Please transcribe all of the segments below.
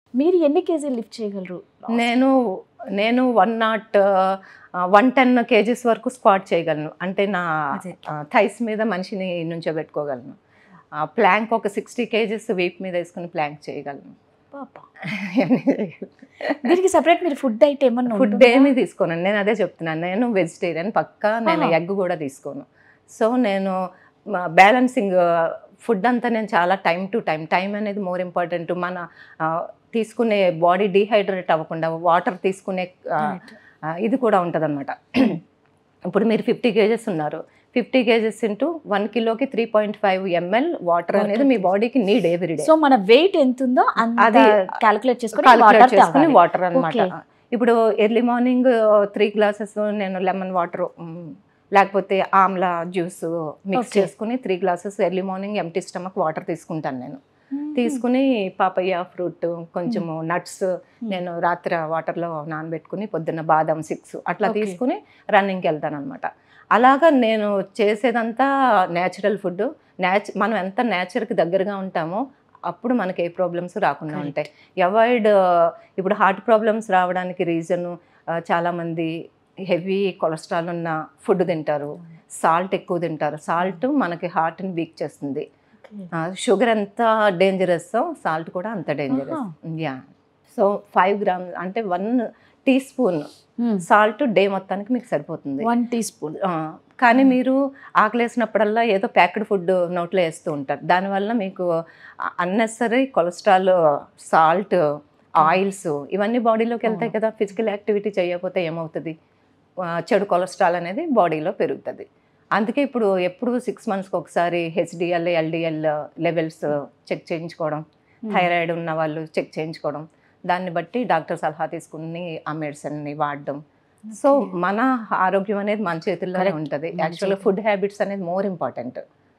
మీరు ఎన్ని కేజీలు లిఫ్ట్ చేయగలరు నేను నేను one not one ten KGs వరకు స్క్వాట్ చేయగలను అంటే నా అదే. థైస్ మీద మనిషిని నుంచోబెట్టుకోగలను ప్లాంక్ ఒక సిక్స్టీ కేజీస్ వీప్ మీద వేసుకుని ప్లాంక్ చేయగలను పాపా. దీనికి సపరేట్ మీరు ఫుడ్ అయితే ఏమన్నా ఫుడ్ ఉంటుందా? ఏమీ తీసుకోను నేను అదే చెప్తున్నాను నేను వెజిటేరియన్ పక్కా నేను ఆహా. ఎగ్ కూడా తీసుకోను సో నేను బ్యాలెన్సింగ్ ఫుడ్ అంతా నేను చాలా టైం టు టైం టైం అనేది మోర్ ఇంపార్టెంట్ మన ఆ, తీసుకునే బాడీ డీహైడ్రేట్ అవ్వకుండా వాటర్ తీసుకునే ఆ, Right. ఆ, ఇది కూడా ఉంటుంది ఇప్పుడు మీరు ఫిఫ్టీ కేజెస్ ఉన్నారు ఫిఫ్టీ కేజెస్ ఇంటూ వన్ కిలోకి three point five ML water Water అనేది మీ బాడీకి need every day so weight ఎంత ఉందో అది అది క్యాలిక్యులేట్ చేసుకొని కాలిక్యులేట్ వాటర్ చేసుకుని వాటర్ అన్నమాట Okay. ఇప్పుడు ఎర్లీ మార్నింగ్ త్రీ గ్లాసెస్ నేను లెమన్ వాటర్ లేకపోతే ఆమ్లా జ్యూస్ మిక్స్ Okay. చేసుకుని three glasses early morning empty stomach water తీసుకుంటాను నేను తీసుకుని పాపయ్య ఫ్రూట్ కొంచెము నట్స్ నేను రాత్రి వాటర్లో నానబెట్టుకుని పొద్దున్న బాదం సిక్స్ అట్లా Okay. తీసుకుని రన్నింగ్కి వెళ్తాను అనమాట అలాగా నేను చేసేదంతా న్యాచురల్ ఫుడ్ న్యాచ్ మనం ఎంత నేచర్కి దగ్గరగా ఉంటామో అప్పుడు మనకి ఏ ప్రాబ్లమ్స్ రాకుండా Correct. ఉంటాయి అవాయిడ్ ఇప్పుడు హార్ట్ ప్రాబ్లమ్స్ రావడానికి రీజను చాలామంది హెవీ కొలెస్ట్రాల్ ఉన్న ఫుడ్ తింటారు సాల్ట్ ఎక్కువ తింటారు సాల్ట్ మనకి హార్ట్ని వీక్ చేస్తుంది షుగర్ ఎంత డేంజరస్ సాల్ట్ కూడా అంత dangerous yeah so five grams అంటే one teaspoon salt day మొత్తానికి మీకు సరిపోతుంది వన్ టీ స్పూన్ ఆ, కానీ మీరు ఆకలేసినప్పుడల్లా ఏదో ప్యాక్డ్ ఫుడ్ నోట్లో వేస్తూ ఉంటారు దానివల్ల మీకు అన్నెసరీ కొలెస్ట్రాల్ సాల్ట్ ఆయిల్స్ ఇవన్నీ బాడీలోకి వెళ్తాయి కదా ఫిజికల్ యాక్టివిటీ చేయకపోతే ఏమవుతుంది ఆ, చెడు కొలెస్ట్రాల్ అనేది బాడీలో పెరుగుతుంది అందుకే ఇప్పుడు ఎప్పుడు సిక్స్ మంత్స్కి ఒకసారి హెచ్డిఎల్ ఎల్డిఎల్ లెవెల్స్ చెక్ చేయించుకోవడం థైరాయిడ్ ఉన్న వాళ్ళు చెక్ చేయించుకోవడం దాన్ని బట్టి డాక్టర్ సలహా తీసుకుని ఆ మెడిసిన్ని వాడడం సో మన ఆరోగ్యం అనేది మన చేతుల్లోనే Correct. ఉంటుంది మన యాక్చువల్గా చేతుల్లో. ఫుడ్ హ్యాబిట్స్ అనేది మోర్ ఇంపార్టెంట్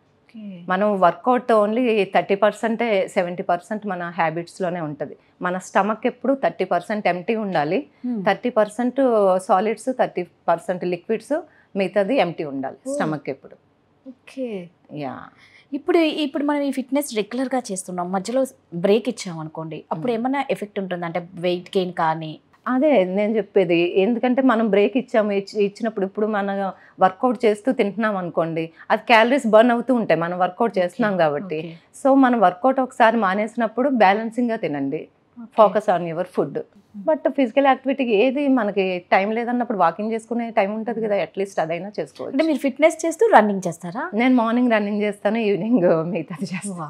మనం వర్కౌట్ ఓన్లీ థర్టీ పర్సెంటే సెవెంటీ పర్సెంట్ మన హ్యాబిట్స్లోనే ఉంటుంది మన స్టమక్ ఎప్పుడు థర్టీ పర్సెంట్ ఎంటీ ఉండాలి thirty percent solids thirty percent liquids మిగతాది ఎంటీ ఉండాలి Oh. స్టమక్ ఎప్పుడు ఓకే యా ఇప్పుడు ఇప్పుడు మనం ఈ ఫిట్నెస్ రెగ్యులర్గా చేస్తున్నాం మధ్యలో బ్రేక్ ఇచ్చాం అనుకోండి అప్పుడు ఏమైనా ఎఫెక్ట్ ఉంటుంది అంటే వెయిట్ గెయిన్ కానీ అదే నేను చెప్పేది ఎందుకంటే మనం బ్రేక్ ఇచ్చాము ఇచ్చి- ఇచ్చినప్పుడు ఇప్పుడు మన వర్కౌట్ చేస్తూ తింటున్నాం అనుకోండి అది క్యాలరీస్ బర్న్ అవుతూ ఉంటాయి మనం వర్కౌట్ చేస్తున్నాం కాబట్టి Okay. సో మనం వర్కౌట్ ఒకసారి మానేసినప్పుడు బ్యాలెన్సింగ్గా తినండి focus on your food but physical యాక్టివిటీకి ఏది మనకి టైం లేదన్నప్పుడు వాకింగ్ చేసుకునే టైం ఉంటుంది కదా అట్లీస్ట్ అదైనా అంటే చేసుకోవచ్చు మీరు ఫిట్నెస్ చేస్తూ రన్నింగ్ చేస్తారా నేను మార్నింగ్ రన్నింగ్ చేస్తాను ఈవినింగ్ మిగతాది చేస్తాను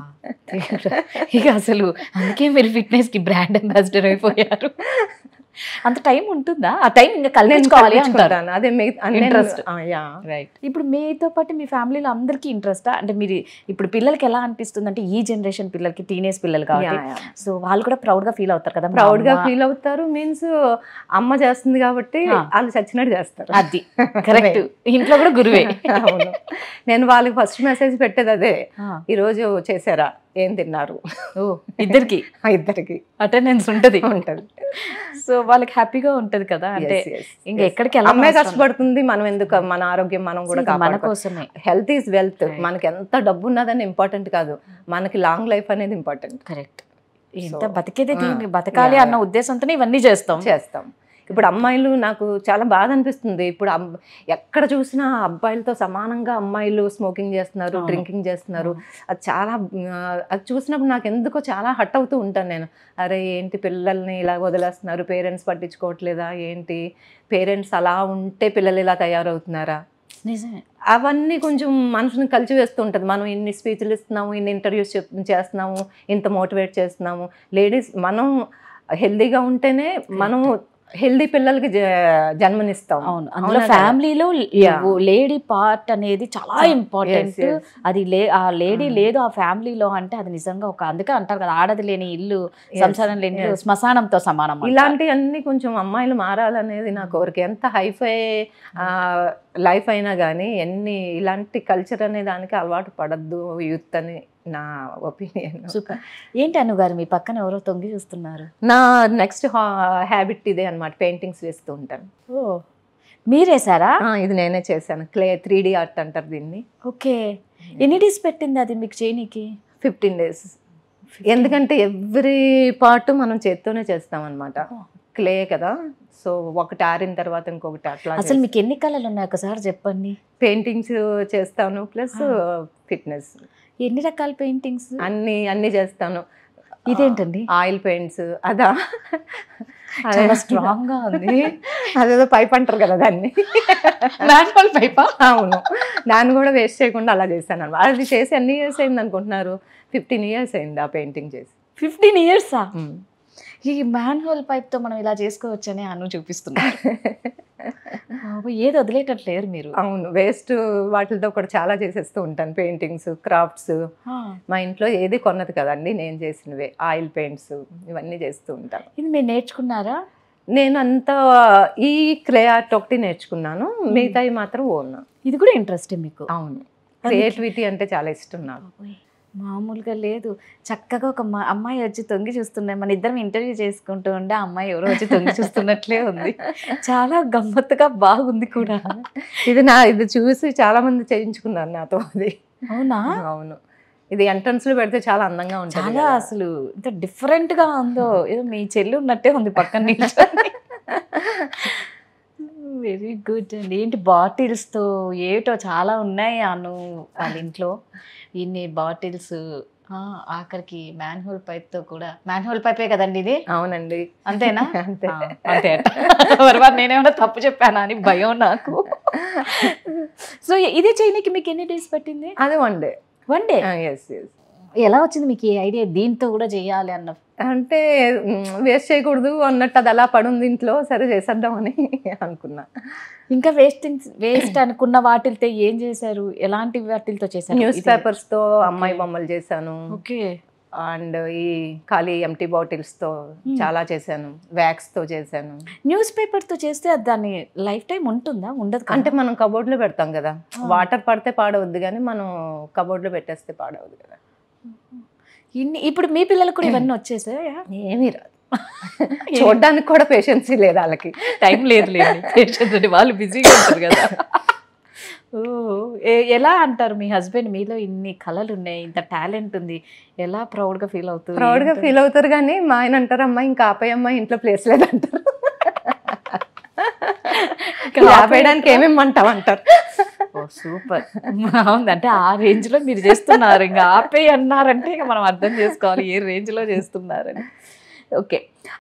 ఇక అసలు అందుకే మీరు ఫిట్నెస్ కి బ్రాండ్ అంబాసిడర్ అయిపోయారు అంత టైం ఉంటుందా ఆ టైం ఇంకా నేను కల్పించుకోవాలి అంటారు కల్పించుకుంటాను. అదే మిగతా Interest. యా రైట్ ఇప్పుడు మీతో పాటు మీ ఫ్యామిలీలో అందరికీ ఇంట్రెస్టా అంటే మీరు ఇప్పుడు పిల్లలకి ఎలా అనిపిస్తుంది అంటే ఈ జనరేషన్ పిల్లలకి టీనేజ్ పిల్లలు కాబట్టి సో వాళ్ళు కూడా ప్రౌడ్ గా ఫీల్ అవుతారు కదా మా ప్రౌడ్ గా అమ్మ- ఫీల్ అవుతారు మీన్స్ అమ్మ చేస్తుంది కాబట్టి ఆ. వాళ్ళు చచ్చినట్టు చేస్తారు అది కరెక్ట్ ఇంట్లో కూడా గురువే అవును నేను వాళ్ళకి ఫస్ట్ మెసేజ్ పెట్టేది అదే ఆ, ఈ రోజు చేశారా ఏం తిన్నారు ఓ ఇద్దరికి ఆ ఇద్దరికి అటెండెన్స్ ఉంటది ఉంటది సో వాళ్ళకి హ్యాపీగా ఉంటది కదా అంటే Yes, yes, ఇంకా yes. ఎక్కడికి వెళ్ళాల్సిన అమ్మాయి అవసరం కష్టపడుతుంది మనం ఎందుకు మన ఆరోగ్యం మనం కూడా లేదు. మన కాపాడుకోవాలి కోసమే హెల్త్ ఈజ్ వెల్త్ Right. మనకి ఎంత డబ్బు ఉన్నదని ఇంపార్టెంట్ కాదు మనకి లాంగ్ లైఫ్ అనేది ఇంపార్టెంట్ కరెక్ట్ ఎంత So, బతికేదే ఆ, దీన్ని బతకాలి yeah, అన్న ఉద్దేశంతోనే ఇవన్నీ చేస్తాం చేస్తాం ఇప్పుడు అమ్మాయిలు నాకు చాలా బాధ అనిపిస్తుంది ఇప్పుడు అమ్- ఎక్కడ చూసినా అబ్బాయిలతో సమానంగా అమ్మాయిలు స్మోకింగ్ చేస్తున్నారు అవును. డ్రింకింగ్ చేస్తున్నారు అది చాలా ఆ, అది చూసినప్పుడు నాకు ఎందుకో చాలా హట్ అవుతూ ఉంటాను నేను అరే ఏంటి పిల్లల్ని ఇలా వదిలేస్తున్నారు పేరెంట్స్ పట్టించుకోవట్లేదా ఏంటి పేరెంట్స్ అలా ఉంటే పిల్లలు ఇలా తయారవుతున్నారా నిజమే అవన్నీ కొంచెం మనసుని కలిసి వేస్తూ ఉంటుంది మనం ఇన్ని స్పీచ్లు ఇస్తున్నాము ఇన్ని ఇంటర్వ్యూస్ చెప్ చేస్తున్నాము ఇంత మోటివేట్ చేస్తున్నాము లేడీస్ మనం హెల్దీగా ఉంటేనే మనం హెల్దీ పిల్లలకి జ- జన్మనిస్తాం అవును అందులో అవునా కదా? ఫ్యామిలీలో Yeah. లేడీ పార్ట్ అనేది చాలా ఇంపార్టెంట్ Yes, yes. అది లే ఆ లేడీ Mm. లేదు ఆ ఫ్యామిలీలో అంటే అది నిజంగా ఒక అందుకే అంటారు కదా ఆడది లేని ఇల్లు Yes, సంసారం లేని ఇల్లు yes. శ్మశానంతో సమానం అంటారు. ఇలాంటివన్నీ కొంచెం అమ్మాయిలు మారాలనేది నా కోరిక ఎంత హైఫై లైఫ్ అయినా కానీ ఎన్ని ఇలాంటి కల్చర్ అనే దానికి అలవాటు పడద్దు యూత్ అని నా ఒపీనియన్ సూపర్ ఏంటి అను గారు మీ పక్కన ఎవరో తొంగి చూస్తున్నారు నా నెక్స్ట్ హ్యాబిట్ ఇదే అనమాట పెయింటింగ్స్ వేస్తూ ఉంటాను ఓ మీరేసారా ఆ, ఇది నేనే చేశాను క్లే త్రీ డి ఆర్ట్ అంటారు దీన్ని ఓకే ఎన్ని డేస్ పెట్టింది అది మీకు చేయనీకి ఫిఫ్టీన్ డేస్ ఎందుకంటే ఎవ్రీ పార్ట్ మనం చేత్తోనే చేస్తాం అనమాట క్లే కదా సో ఒకటి ఆరిన తర్వాత ఇంకొకటి అట్లా అసలు మీకు ఎన్ని కళలు ఉన్నాయి ఒకసారి చెప్పండి పెయింటింగ్స్ చేస్తాను ప్లస్ ఫిట్నెస్ ఎన్ని రకాల పెయింటింగ్స్ అన్ని అన్ని చేస్తాను ఇదేంటండి ఆయిల్ పెయింట్స్ అదా చాలా స్ట్రాంగ్ గా ఉంది అదేదో పైప్ అంటారు కదా దాన్ని మాన్యువల్ పైపా అవును దాన్ని కూడా వేస్ట్ చేయకుండా అలా చేశాను అనమాట అది చేసి ఎన్ని ఇయర్స్ అయింది అనుకుంటున్నారు ఫిఫ్టీన్ ఇయర్స్ అయింది ఆ పెయింటింగ్ చేసి ఫిఫ్టీన్ ఇయర్సా ఈ మాన్యువల్ పైప్ తో మనం ఇలా చేసుకోవచ్చని అను చూపిస్తున్నారు బాబోయ్, ఏది వదిలేటట్లేరు మీరు అవును వేస్ట్ వాటితో కూడా చాలా చేసేస్తూ ఉంటాను పెయింటింగ్స్ క్రాఫ్ట్స్ మా ఇంట్లో ఏది కొన్నది కదండి నేను చేసినవే ఆయిల్ పెయింట్స్ ఇవన్నీ చేస్తూ ఉంటాను ఇది మీరు నేర్చుకున్నారా నేను అంతా ఈ క్లే ఆర్ట్ ఒకటి నేర్చుకున్నాను మిగతాయి మాత్రం ఓన్ ఇది కూడా ఇంట్రెస్ట్ మీకు అవును క్రియేటివిటీ అంటే చాలా ఇష్టం నాకు బాబోయ్, మామూలుగా లేదు చక్కగా ఒక మా- అమ్మాయి వచ్చి తొంగి చూస్తున్నాయి మన ఇద్దరం ఇంటర్వ్యూ చేసుకుంటూ ఉండే ఆ అమ్మాయి ఎవరో వచ్చి తొంగి చూస్తున్నట్లే ఉంది చాలా గమ్మత్తుగా బాగుంది కూడా ఇది నా ఇది చూసి చాలా మంది చేయించుకున్నారు నాతో అది అవునా అవును ఇది ఎంట్రన్స్ లో పెడితే చాలా అందంగా ఉంటుంది చాలా కదా. అసలు ఇంత డిఫరెంట్ గా ఉందో ఏదో మీ చెల్లి ఉన్నట్టే ఉంది పక్కన వెరీ గుడ్ అండి ఏంటి బాటిల్స్ తో ఏటో చాలా ఉన్నాయి అను వాళ్ళ ఇంట్లో ఇన్ని బాటిల్స్ ఆఖరికి మ్యాన్హోల్ పైప్ తో కూడా మ్యాన్హోల్ పైపే కదండి ఇది అవునండి అంతేనా అంతే ఆ, అంతే అట. తర్వాత నేనేమన్నా తప్పు చెప్పానా అని భయం నాకు సో ఇదే చేయడానికి మీకు ఎన్ని డేస్ పట్టింది అది one day one day yes yes ఎలా వచ్చింది మీకు ఈ ఐడియా దీంతో కూడా చేయాలి అన్న అంటే వేస్ట్ చేయకూడదు అన్నట్టు అది అలా పడుంది ఇంట్లో సరే చేసేద్దామని అనుకున్నా ఇంకా వేస్ట్ వేస్ట్ అనుకున్న వాటితో ఏం చేశారు ఎలాంటి వాటితో చేశారు న్యూస్ ఇది- పేపర్స్ తో అమ్మాయి బొమ్మలు చేశాను ఓకే అండ్ ఈ ఖాళీ ఎంటీ బాటిల్స్ తో చాలా చేశాను వ్యాక్స్ తో చేశాను న్యూస్ పేపర్ తో చేస్తే అది దాని లైఫ్ టైం ఉంటుందా ఉండదు కదా? అంటే మనం కబోర్డ్ లో పెడతాం కదా ఆ. వాటర్ పడితే పాడవద్దు కానీ మనం కబోర్డ్ లో పెట్టేస్తే పాడవద్దు కదా ఇన్ని ఇప్పుడు మీ పిల్లలకు కూడా ఇవన్నీ వచ్చేసాయా ఏమీ రాదు చూడడానికి కూడా పేషెన్సీ లేదు వాళ్ళకి టైం లేదు లేదు పేషెంట్స్ అంటే వాళ్ళు బిజీగా ఉంటారు కదా ఓ ఏ- ఎలా అంటారు మీ హస్బెండ్ మీలో ఇన్ని కళలు ఉన్నాయి ఇంత టాలెంట్ ఉంది ఎలా ప్రౌడ్ గా ఫీల్ అవుతుంది ప్రౌడ్ గా ఫీల్ అవుతారు కానీ మా ఆయన అంటారు అమ్మాయి ఇంకా ఆపే అమ్మాయి ఇంట్లో ప్లేస్ లేదంటారు ఆపేయడానికి ఏమేమి అంటావు అంటారు ఓ సూపర్ బాగుంది అంటే ఆ రేంజ్ లో మీరు చేస్తున్నారు ఇంకా ఆపే అన్నారంటే ఇక మనం అర్థం చేసుకోవాలి ఏ రేంజ్ లో చేస్తున్నారని ఓకే